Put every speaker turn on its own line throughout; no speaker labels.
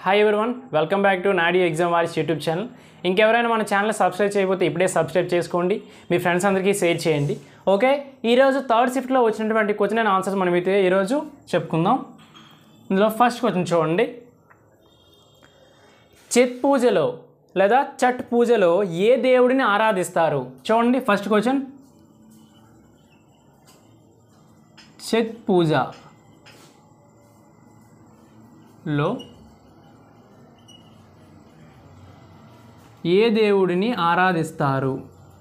hi everyone welcome back to Naidu exam warriors YouTube channel ఇంకెవరైనా మన channel subscribe చేయకపోతే ఇప్పుడే సబ్స్క్రైబ్ చేసుకోండి మీ ఫ్రెండ్స్ అందరికీ షేర్ చేయండి ఓకే ఈరోజు థర్డ్ షిఫ్ట్లో వచ్చినటువంటి క్వశ్చన్ అండ్ ఆన్సర్స్ మనం అయితే ఈరోజు చెప్పుకుందాం ఇందులో ఫస్ట్ క్వశ్చన్ చూడండి చిత్ పూజలో లేదా చట్ పూజలో ఏ దేవుడిని ఆరాధిస్తారు చూడండి ఫస్ట్ క్వశ్చన్ చిత్ పూజ లో ఏ దేవుడిని ఆరాధిస్తారు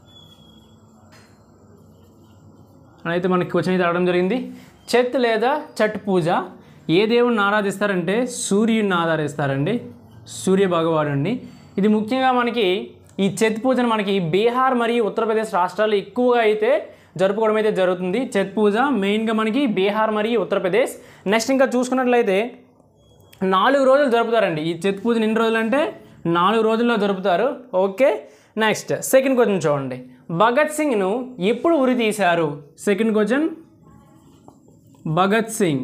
అని అయితే మనకి క్వశ్చన్ అయితే అడగడం జరిగింది చెత్ లేదా చట్ పూజ ఏ దేవుడిని ఆరాధిస్తారంటే సూర్యుడిని ఆరాధిస్తారండి సూర్య భగవానుడిని ఇది ముఖ్యంగా మనకి ఈ చెత్ పూజను మనకి బీహార్ మరియు ఉత్తరప్రదేశ్ రాష్ట్రాల్లో ఎక్కువగా అయితే జరుపుకోవడం అయితే జరుగుతుంది చెత్ పూజ మెయిన్గా మనకి బీహార్ మరియు ఉత్తరప్రదేశ్ నెక్స్ట్ ఇంకా చూసుకున్నట్లయితే నాలుగు రోజులు జరుపుతారండి ఈ చెత్ పూజను ఎన్ని రోజులు అంటే నాలుగు రోజుల్లో జరుపుతారు ఓకే నెక్స్ట్ సెకండ్ క్వశ్చన్ చూడండి భగత్ సింగ్ను ఎప్పుడు ఉరి తీశారు సెకండ్ క్వశ్చన్ భగత్ సింగ్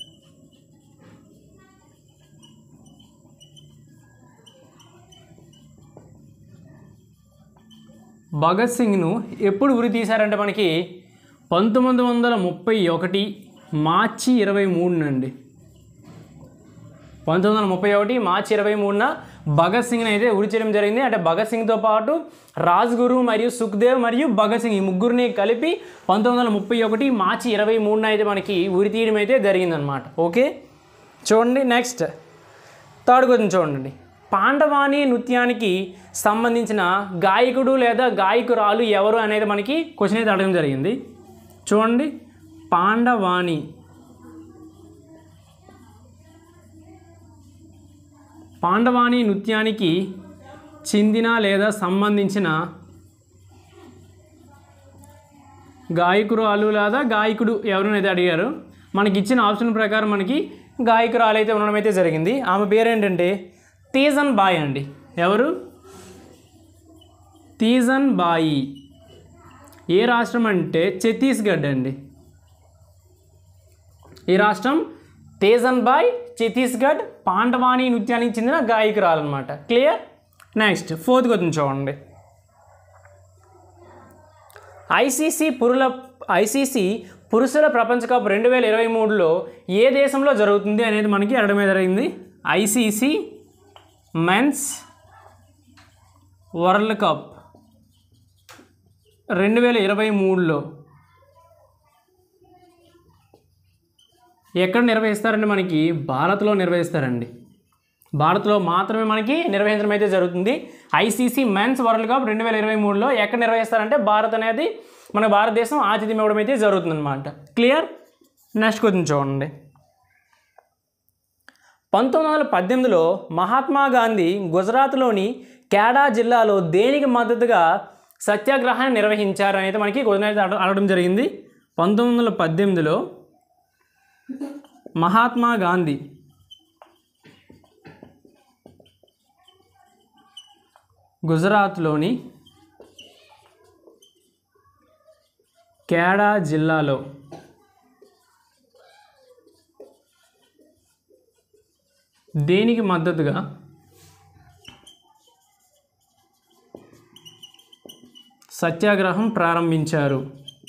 భగత్ సింగ్ను ఎప్పుడు ఉరి తీశారంటే మనకి పంతొమ్మిది వందల ముప్పై ఒకటి మార్చి ఇరవై మూడునండి పంతొమ్మిది వందల ముప్పై ఒకటి మార్చి ఇరవై మూడున భగత్ సింగ్ని అయితే ఉరి చేయడం జరిగింది అంటే భగత్ సింగ్తో పాటు రాజ్గురు మరియు సుఖ్దేవ్ మరియు భగత్ సింగ్ ఈ ముగ్గురిని కలిపి పంతొమ్మిది వందల ముప్పై ఒకటి మార్చి ఇరవై మూడున అయితే మనకి ఉరి తీయడం అయితే జరిగిందనమాట ఓకే చూడండి నెక్స్ట్ థర్డ్ క్వశ్చన్ చూడండి పాండవాణి నృత్యానికి సంబంధించిన గాయకుడు లేదా గాయకురాలు ఎవరు అనేది మనకి క్వశ్చన్ అయితే అడగడం జరిగింది చూడండి పాండవాణి పాండవాణి నృత్యానికి చెందిన లేదా సంబంధించిన గాయకురాలు లేదా గాయకుడు ఎవరినైతే అడిగారు మనకి ఇచ్చిన ఆప్షన్ ప్రకారం మనకి గాయకురాలు అయితే ఉండడం అయితే జరిగింది ఆమె పేరు ఏంటంటే తీజన్ బాయ్ అండి ఎవరు తీజన్ బాయి ఏ రాష్ట్రం అంటే ఛత్తీస్గఢ్ అండి ఈ రాష్ట్రం తేజన్ బాయ్ ఛత్తీస్గఢ్ పాండవాణి నృత్యానికి చెందిన గాయకురాలు అనమాట క్లియర్ నెక్స్ట్ ఫోర్త్ క్వశ్చన్ చూడండి ఐసీసీ పురుల ఐసీసీ పురుషుల ప్రపంచ కప్ రెండు వేల ఇరవై మూడులో ఏ దేశంలో జరుగుతుంది అనేది మనకి అడగడమే జరిగింది ఐసీసీ మెన్స్ వరల్డ్ కప్ రెండు వేల ఇరవై మూడులో ఎక్కడ నిర్వహిస్తారంటే మనకి భారత్లో నిర్వహిస్తారండి భారత్లో మాత్రమే మనకి నిర్వహించడం అయితే జరుగుతుంది ఐసీసీ మెన్స్ వరల్డ్ కప్ రెండు వేల ఇరవై మూడులో ఎక్కడ నిర్వహిస్తారంటే భారత్ అనేది మన భారతదేశం ఆతిథ్యం ఇవ్వడం అయితే జరుగుతుందన్నమాట క్లియర్ నెక్స్ట్ క్వశ్చన్ చూడండి పంతొమ్మిది వందల పద్దెనిమిదిలో మహాత్మా గాంధీ గుజరాత్లోని కేడా జిల్లాలో దేనికి మద్దతుగా సత్యాగ్రహాన్ని నిర్వహించారు అనేది మనకి క్వశ్చన్ అయితే అడగ- అడగడం జరిగింది పంతొమ్మిది వందల పద్దెనిమిదిలో మహాత్మా గాంధీ గుజరాత్లోని కేడా జిల్లాలో దేనికి మద్దతుగా సత్యాగ్రహం ప్రారంభించారు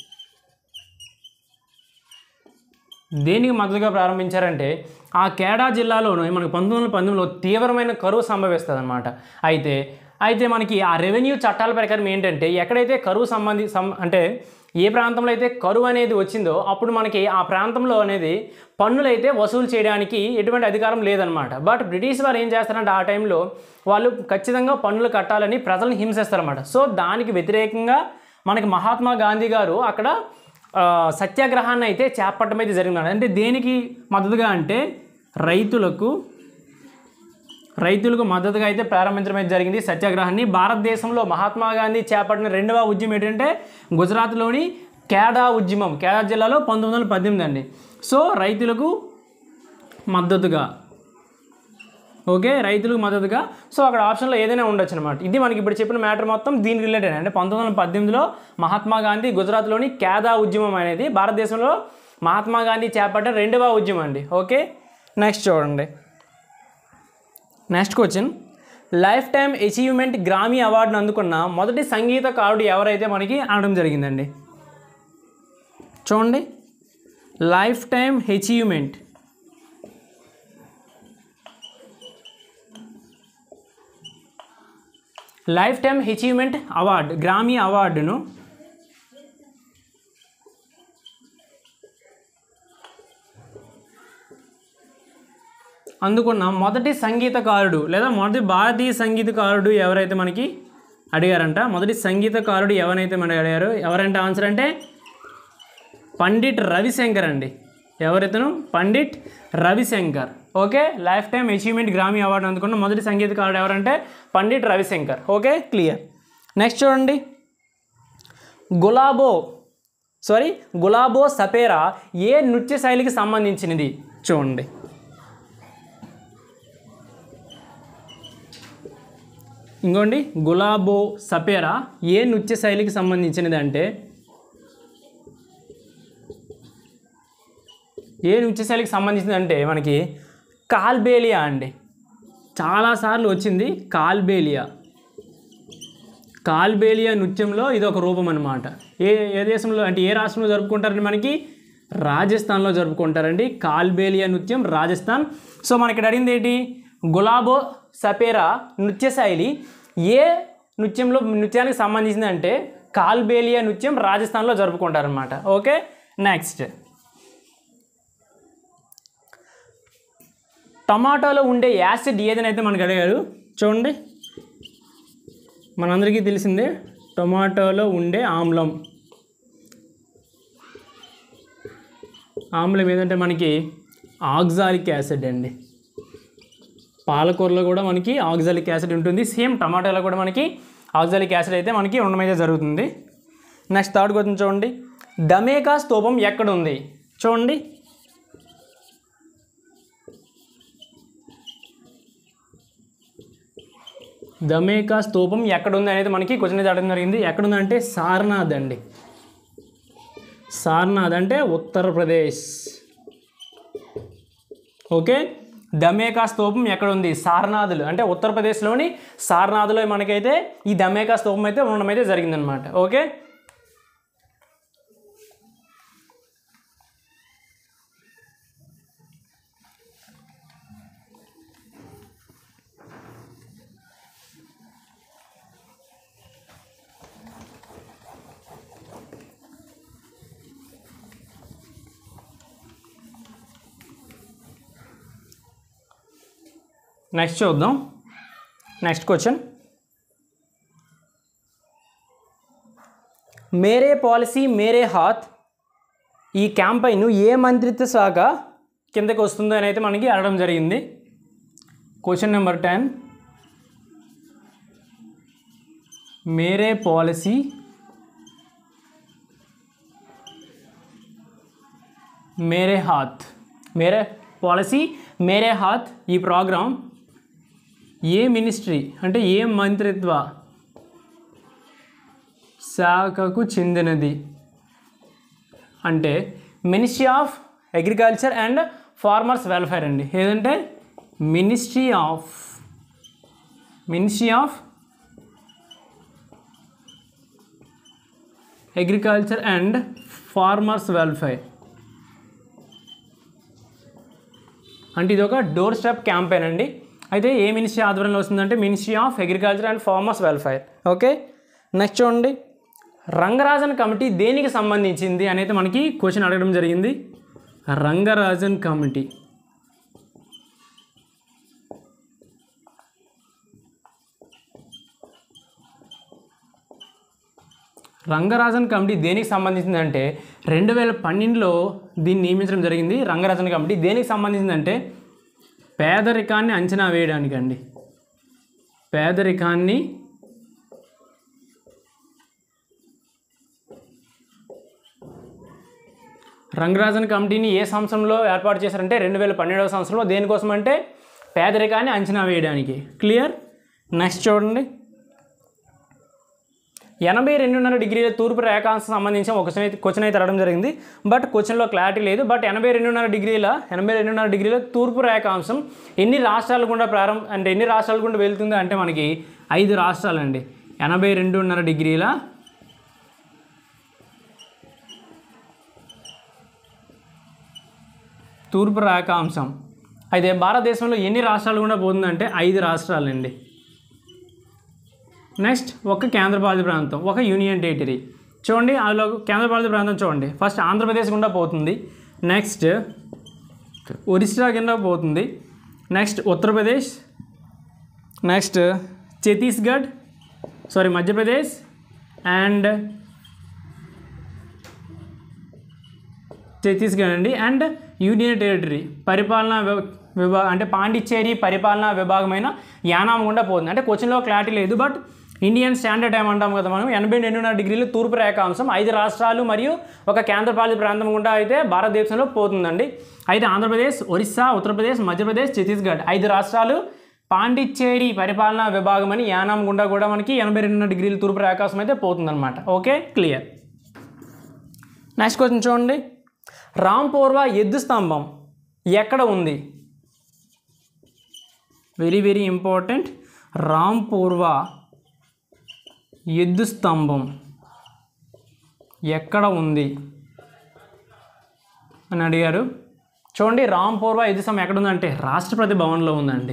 దేనికి మద్దతుగా ప్రారంభించారంటే ఆ కేడా జిల్లాలోనే మనకు పంతొమ్మిది వందల పంతొమ్మిదిలో తీవ్రమైన కరువు సంభవిస్తుంది అనమాట అయితే అయితే మనకి ఆ రెవెన్యూ చట్టాల ప్రకారం ఏంటంటే ఎక్కడైతే కరువు సంబంధి సం అంటే ఏ ప్రాంతంలో అయితే కరువు అనేది వచ్చిందో అప్పుడు మనకి ఆ ప్రాంతంలో అనేది పన్నులు అయితే వసూలు చేయడానికి ఎటువంటి అధికారం లేదనమాట బట్ బ్రిటిష్ వారు ఏం చేస్తారంటే ఆ టైంలో వాళ్ళు ఖచ్చితంగా పన్నులు కట్టాలని ప్రజలను హింసిస్తారన్నమాట సో దానికి వ్యతిరేకంగా మనకి మహాత్మా గాంధీ గారు అక్కడ ఆ, సత్యాగ్రహాన్ని అయితే చేపట్టడం అయితే జరిగింది అంటే దేనికి మద్దతుగా అంటే రైతులకు రైతులకు మద్దతుగా అయితే ప్రారంభించడం అయితే జరిగింది సత్యాగ్రహాన్ని భారతదేశంలో మహాత్మా గాంధీ చేపట్టిన రెండవ ఉద్యమం ఏంటంటే గుజరాత్లోని కేడా ఉద్యమం కేడా జిల్లాలో పంతొమ్మిది వందల పద్దెనిమిది అండి సో రైతులకు మద్దతుగా ఓకే రైతులకు మద్దతుగా సో అక్కడ ఆప్షన్లో ఏదైనా ఉండొచ్చు అనమాట ఇది మనకి ఇప్పుడు చెప్పిన మ్యాటర్ మొత్తం దీని రిలేటెడ్ అంటే పంతొమ్మిది వందల పద్దెనిమిదిలో మహాత్మా గాంధీ గుజరాత్లోని కేదా ఉద్యమం అనేది భారతదేశంలో మహాత్మా గాంధీ చేపట్టిన రెండవ ఉద్యమం అండి ఓకే నెక్స్ట్ చూడండి next question lifetime achievement Grammy అవార్డును అందుకున్న మొదటి సంగీతకారుడు ఎవరైతే మనకి అనడం జరిగిందండి చూడండి lifetime achievement lifetime achievement award Grammy అవార్డును అందుకున్న మొదటి సంగీతకారుడు లేదా మొదటి భారతీయ సంగీతకారుడు ఎవరైతే మనకి అడిగారంట మొదటి సంగీతకారుడు ఎవరైతే మనకి అడిగారు ఎవరంటే ఆన్సర్ అంటే పండిట్ రవిశంకర్ అండి ఎవరైతేను Pandit Ravi Shankar okay lifetime achievement Grammy award అందుకున్న మొదటి సంగీతకారుడు ఎవరంటే Pandit Ravi Shankar okay clear next చూడండి గులాబో సారీ గులాబో సపేరా ఏ నృత్య శైలికి సంబంధించినది చూడండి ఇంకోండి గులాబో సపేరా ఏ నృత్య శైలికి సంబంధించినది అంటే ఏ నృత్య శైలికి సంబంధించింది అంటే మనకి కాల్బేలియా అండి చాలాసార్లు వచ్చింది కాల్బేలియా కాల్బేలియా నృత్యంలో ఇది ఒక రూపం అనమాట ఏ ఏ దేశంలో అంటే ఏ రాష్ట్రంలో జరుపుకుంటారండి మనకి రాజస్థాన్లో జరుపుకుంటారండి కాల్బేలియా నృత్యం రాజస్థాన్ సో మనకి ఇక్కడ అడిగింది ఏంటి గులాబో సపేరా నృత్య శైలి ఏ నృత్యంలో నృత్యానికి సంబంధించింది అంటే కాల్బేలియా నృత్యం రాజస్థాన్లో జరుపుకుంటారనమాట ఓకే నెక్స్ట్ టమాటోలో ఉండే యాసిడ్ ఏదని అయితే మనకు అడిగారు చూడండి మనందరికీ తెలిసిందే టొమాటోలో ఉండే ఆమ్లం ఆమ్లం ఏదంటే మనకి ఆక్సాలిక్ యాసిడ్ అండి పాలకూరలో కూడా మనకి ఆక్సాలిక్ యాసిడ్ ఉంటుంది సేమ్ టమాటోలో కూడా మనకి ఆక్సాలిక్ యాసిడ్ అయితే మనకి ఉండడం అయితే జరుగుతుంది నెక్స్ట్ థర్డ్ క్వశ్చన్ చూడండి దమేకా స్తూపం ఎక్కడ ఉంది చూడండి దమేకా స్తూపం ఎక్కడుంది అనేది మనకి క్వశ్చన్ అయితే అడగడం జరిగింది ఎక్కడుందంటే సారనాథ్ అండి సారనాథ్ అంటే ఉత్తరప్రదేశ్ ఓకే దమేకా స్తూపం ఎక్కడ ఉంది సారనాథులు అంటే ఉత్తరప్రదేశ్లోని సారనాథ్లో మనకైతే ఈ దమేకా స్తూపం అయితే ఉండడం అయితే జరిగిందనమాట ఓకే నెక్స్ట్ చూద్దాం next question Mere policy Mere Haath ఈ క్యాంపైన్ ఏ మంత్రిత్వ శాఖ కిందకి వస్తుందో అని అయితే మనకి అడగడం జరిగింది question number ten Mere policy Mere Haath Mere policy Mere Haath ఈ ప్రోగ్రాం ఏ మినిస్ట్రీ అంటే ఏ మంత్రిత్వ శాఖకు చెందినది అంటే ministry of agriculture and farmers welfare అండి ఏదంటే ministry of ministry of agriculture and farmers welfare అంటే ఇది ఒక డోర్ స్టెప్ క్యాంపెయిన్ అండి అయితే ఏ మినిస్ట్రీ ఆధ్వర్యంలో వస్తుందంటే ministry of agriculture and farmers welfare okay next చూడండి రంగరాజన్ కమిటీ దేనికి సంబంధించింది అనేది మనకి క్వశ్చన్ అడగడం జరిగింది రంగరాజన్ కమిటీ రంగరాజన్ కమిటీ దేనికి సంబంధించిందంటే రెండు వేల పన్నెండులో దీన్ని నియమించడం జరిగింది రంగరాజన్ కమిటీ దేనికి సంబంధించిందంటే పేదరికాన్ని అంచనా వేయడానికి అండి పేదరికాన్ని రంగరాజన్ కమిటీని ఏ సంవత్సరంలో ఏర్పాటు చేశారంటే రెండు వేల పన్నెండవ సంవత్సరంలో దేనికోసం అంటే పేదరికాన్ని అంచనా వేయడానికి క్లియర్ నెక్స్ట్ చూడండి ఎనభై రెండున్నర డిగ్రీల తూర్పు రేఖాంశం సంబంధించిన ఒక క్వశ్చన్ అయితే క్వశ్చన్ అయితే అడగడం జరిగింది బట్ క్వశ్చన్లో క్లారిటీ లేదు బట్ ఎనభై రెండున్నర డిగ్రీల ఎనభై రెండున్నర డిగ్రీల తూర్పు రేఖాంశం ఎన్ని రాష్ట్రాల గుండా ప్రారంభ అంటే ఎన్ని రాష్ట్రాల గుండా వెళ్తుంది అంటే మనకి ఐదు రాష్ట్రాలండి ఎనభై రెండున్నర డిగ్రీల తూర్పు రేఖాంశం అయితే భారతదేశంలో ఎన్ని రాష్ట్రాలు కూడా పోతుందంటే ఐదు రాష్ట్రాలండి నెక్స్ట్ ఒక కేంద్రపాలిత ప్రాంతం ఒక యూనియన్ టెరిటరీ చూడండి అందులో కేంద్రపాలిత ప్రాంతం చూడండి ఫస్ట్ ఆంధ్రప్రదేశ్ గుండా పోతుంది నెక్స్ట్ ఒరిస్సా కింద పోతుంది next Uttar Pradesh next Chhattisgarh sorry Madhya Pradesh and Chhattisgarh అండి అండ్ యూనియన్ టెరిటరీ పరిపాలనా విభా అంటే పాండిచ్చేరి పరిపాలనా విభాగమైన యానాం గుండా పోతుంది అంటే క్వశ్చన్లో క్లారిటీ లేదు బట్ ఇండియన్ స్టాండర్డ్ టైం అంటాం కదా మనం ఎనభై రెండున్నర డిగ్రీలు తూర్పు రేఖాంశం ఐదు రాష్ట్రాలు మరియు ఒక కేంద్రపాలిత ప్రాంతం గుండా అయితే భారతదేశంలో పోతుందండి అయితే ఆంధ్రప్రదేశ్ ఒరిస్సా ఉత్తరప్రదేశ్ మధ్యప్రదేశ్ ఛత్తీస్గఢ్ ఐదు రాష్ట్రాలు పాండిచ్చేరి పరిపాలనా విభాగం అని యానాం గుండా కూడా మనకి ఎనభై రెండున్నర డిగ్రీల తూర్పు రేఖాంశం అయితే పోతుందన్నమాట ఓకే క్లియర్ నెక్స్ట్ క్వశ్చన్ చూడండి రాంపూర్వ ఎద్దు స్తంభం ఎక్కడ ఉంది వెరీ వెరీ ఇంపార్టెంట్ రాంపూర్వ ఎద్దు స్తంభం ఎక్కడ ఉంది అని అడిగారు చూడండి రాంపూర్వ ఎద్దు స్తంభం ఎక్కడ ఉందంటే రాష్ట్రపతి భవన్లో ఉందండి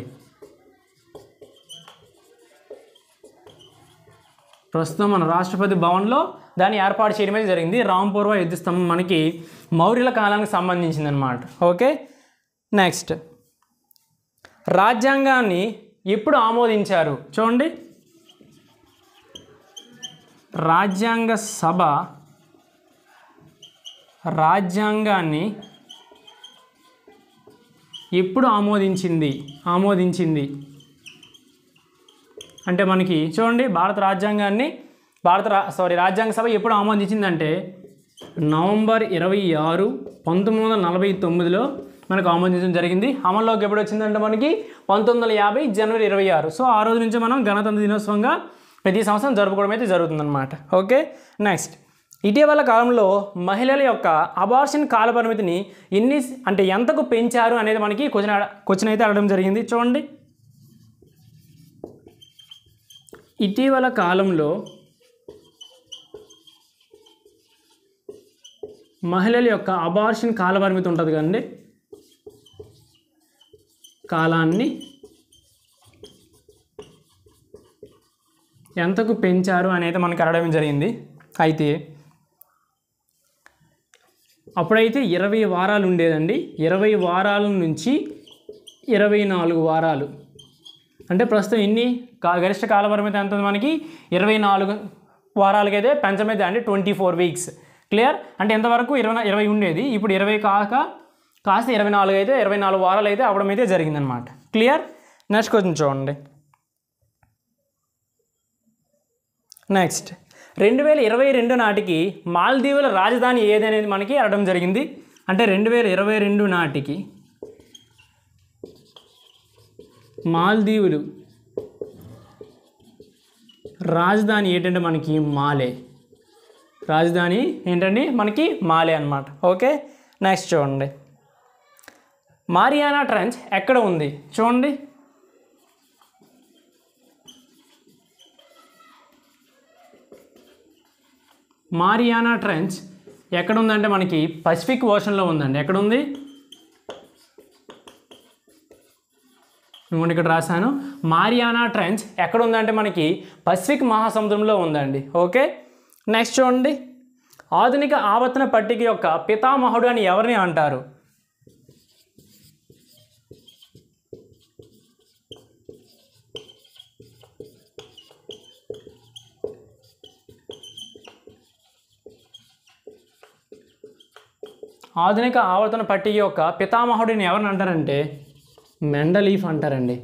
ప్రస్తుతం మన రాష్ట్రపతి భవన్లో దాన్ని ఏర్పాటు చేయడమే జరిగింది రాంపూర్వ యుద్ధ స్తంభం మనకి మౌర్యుల కాలానికి సంబంధించింది అనమాట ఓకే నెక్స్ట్ రాజ్యాంగాన్ని ఎప్పుడు ఆమోదించారు చూడండి రాజ్యాంగ సభ రాజ్యాంగాన్ని ఎప్పుడు ఆమోదించింది ఆమోదించింది అంటే మనకి చూడండి భారత రాజ్యాంగాన్ని భారత రా సారీ రాజ్యాంగ సభ ఎప్పుడు ఆమోదించిందంటే నవంబర్ ఇరవై ఆరు పంతొమ్మిది వందల నలభై తొమ్మిదిలో మనకు ఆమోదించడం జరిగింది అమల్లోకి ఎప్పుడు వచ్చిందంటే మనకి పంతొమ్మిది వందల యాభై జనవరి ఇరవై ఆరు సో ఆ రోజు నుంచి మనం గణతంత్ర దినోత్సవంగా ప్రతి సంవత్సరం జరుపుకోవడం అయితే జరుగుతుందన్నమాట ఓకే నెక్స్ట్ ఇటీవల కాలంలో మహిళల యొక్క అబార్షన్ కాల పరిమితిని ఎన్ని అంటే ఎంతకు పెంచారు అనేది మనకి క్వశ్చన్ క్వశ్చన్ అయితే అడగడం జరిగింది చూడండి ఇటీవల కాలంలో మహిళల యొక్క అబార్షన్ కాల పరిమితి ఉంటుంది కదండి కాలాన్ని ఎంతకు పెంచారు అనేది మనకి అడగడం జరిగింది అయితే అప్పుడైతే ఇరవై వారాలు ఉండేదండి ఇరవై వారాల నుంచి ఇరవై నాలుగు వారాలు అంటే ప్రస్తుతం ఎన్ని కా- గరిష్ట కాల పరిమితి ఎంత ఉంది మనకి ఇరవై నాలుగు వారాలకైతే పెంచమైతే అంటే ట్వంటీ ఫోర్ వీక్స్ క్లియర్ అంటే ఎంతవరకు ఇరవై నా- ఇరవై ఉండేది ఇప్పుడు ఇరవై కాక కాస్త ఇరవై నాలుగు అయితే ఇరవై నాలుగు వారాలు అయితే అవడం అయితే జరిగిందనమాట క్లియర్ నెక్స్ట్ క్వశ్చన్ చూడండి నెక్స్ట్ రెండు వేల ఇరవై రెండు నాటికి మాల్దీవుల రాజధాని ఏదనేది మనకి అడగడం జరిగింది అంటే రెండు వేల ఇరవై రెండు నాటికి మాల్దీవులు రాజధాని ఏంటంటే మనకి మాలే రాజధాని ఏంటండి మనకి మాలే అన్నమాట ఓకే నెక్స్ట్ చూడండి మారియానా ట్రెంచ్ ఎక్కడ ఉంది చూడండి మారియానా ట్రెంచ్ ఎక్కడ ఉందంటే మనకి పసిఫిక్ ఓషన్లో ఉందండి ఎక్కడ ఉంది ఇంకోటి ఇక్కడ రాశాను మారియానా ట్రెంచ్ ఎక్కడ ఉందంటే మనకి పసిఫిక్ మహాసముద్రంలో ఉందండి ఓకే నెక్స్ట్ చూడండి ఆధునిక ఆవర్తన పట్టిక యొక్క పితామహుడు అని ఎవరిని అంటారు ఆధునిక ఆవర్తన పట్టిక యొక్క పితామహుడిని ఎవరిని అంటారంటే మెండలీఫ్ అంటారండి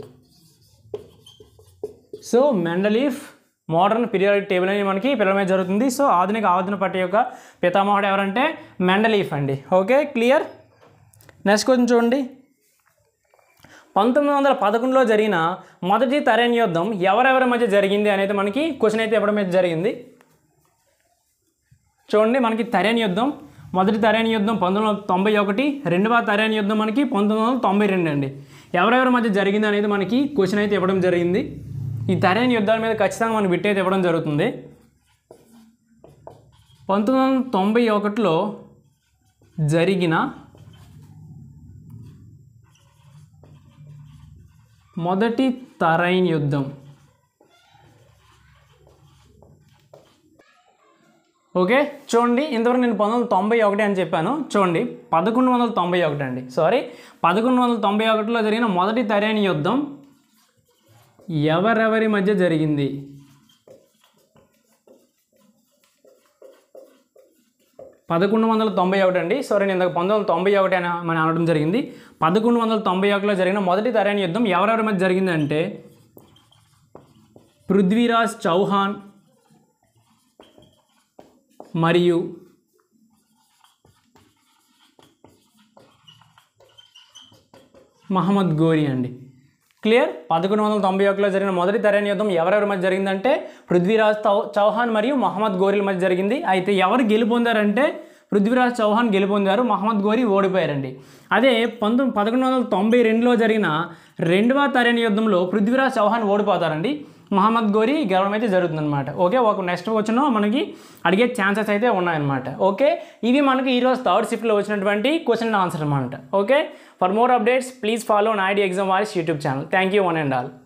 so Mendeleev modern periodic table అని మనకి పిలవమే జరుగుతుంది సో ఆధునిక ఆవర్తన పట్టిక యొక్క పితామహుడు ఎవరంటే మెండలీఫ్ అండి ఓకే క్లియర్ నెక్స్ట్ క్వశ్చన్ చూడండి పంతొమ్మిది వందల పదకొండులో జరిగిన మొదటి తరైన్ యుద్ధం ఎవరెవరి మధ్య జరిగింది అనేది మనకి క్వశ్చన్ అయితే ఇవ్వడం అయితే జరిగింది చూడండి మనకి తరేని యుద్ధం మొదటి తరేని యుద్ధం పంతొమ్మిది వందల తొంభై ఒకటి రెండవ తరేని యుద్ధం మనకి పంతొమ్మిది వందల తొంభై రెండు అండి ఎవరెవరి మధ్య జరిగింది అనేది మనకి క్వశ్చన్ అయితే ఇవ్వడం జరిగింది ఈ తరేని యుద్ధాల మీద ఖచ్చితంగా మనకి బిట్ అయితే ఇవ్వడం జరుగుతుంది పంతొమ్మిది వందల తొంభై ఒకటిలో జరిగిన మొదటి తరైన్ యుద్ధం ఓకే చూడండి ఇంతవరకు నేను పంతొమ్మిది వందల తొంభై ఒకటి అని చెప్పాను చూడండి పదకొండు వందల తొంభై ఒకటి అండి సారీ పదకొండు వందల తొంభై ఒకటిలో జరిగిన మొదటి తరైన యుద్ధం ఎవరెవరి మధ్య జరిగింది పదకొండు వందల తొంభై ఒకటి అండి సారీ నేను ఇందాక పంతొమ్మిది వందల తొంభై ఒకటి అని మనం అనడం జరిగింది పదకొండు వందల తొంభై ఒకటిలో జరిగిన మొదటి తరైన యుద్ధం ఎవరెవరి మధ్య జరిగిందంటే పృథ్వీరాజ్ చౌహాన్ మరియు మహమ్మద్ గోరి అండి క్లియర్ పదకొండు వందల తొంభై ఒకటిలో జరిగిన మొదటి తరైన యుద్ధం ఎవరెవరి మధ్య జరిగిందంటే పృథ్వీరాజ్ చౌ- చౌహాన్ మరియు మహమ్మద్ గోరీల మధ్య జరిగింది అయితే ఎవరు గెలుపొందారంటే పృథ్వీరాజ్ చౌహాన్ గెలుపొందారు మహమ్మద్ గోరీ ఓడిపోయారండి అదే పంతొమ్మిది పదకొండు వందల తొంభై రెండులో జరిగిన రెండవ తరైన యుద్ధంలో పృథ్వీరాజ్ చౌహాన్ ఓడిపోతారండి మహమ్మద్ గోరీ గెలవడం అయితే జరుగుతుందన్నమాట ఓకే ఒక నెక్స్ట్ వచ్చిన మనకి అడిగే ఛాన్సెస్ అయితే ఉన్నాయన్నమాట ఓకే ఇవి మనకి ఈరోజు థర్డ్ షిఫ్ట్లో వచ్చినటువంటి క్వశ్చన్ ఆన్సర్ అనమాట okay for more updates please follow Naidu exam warriors YouTube channel thank you one and all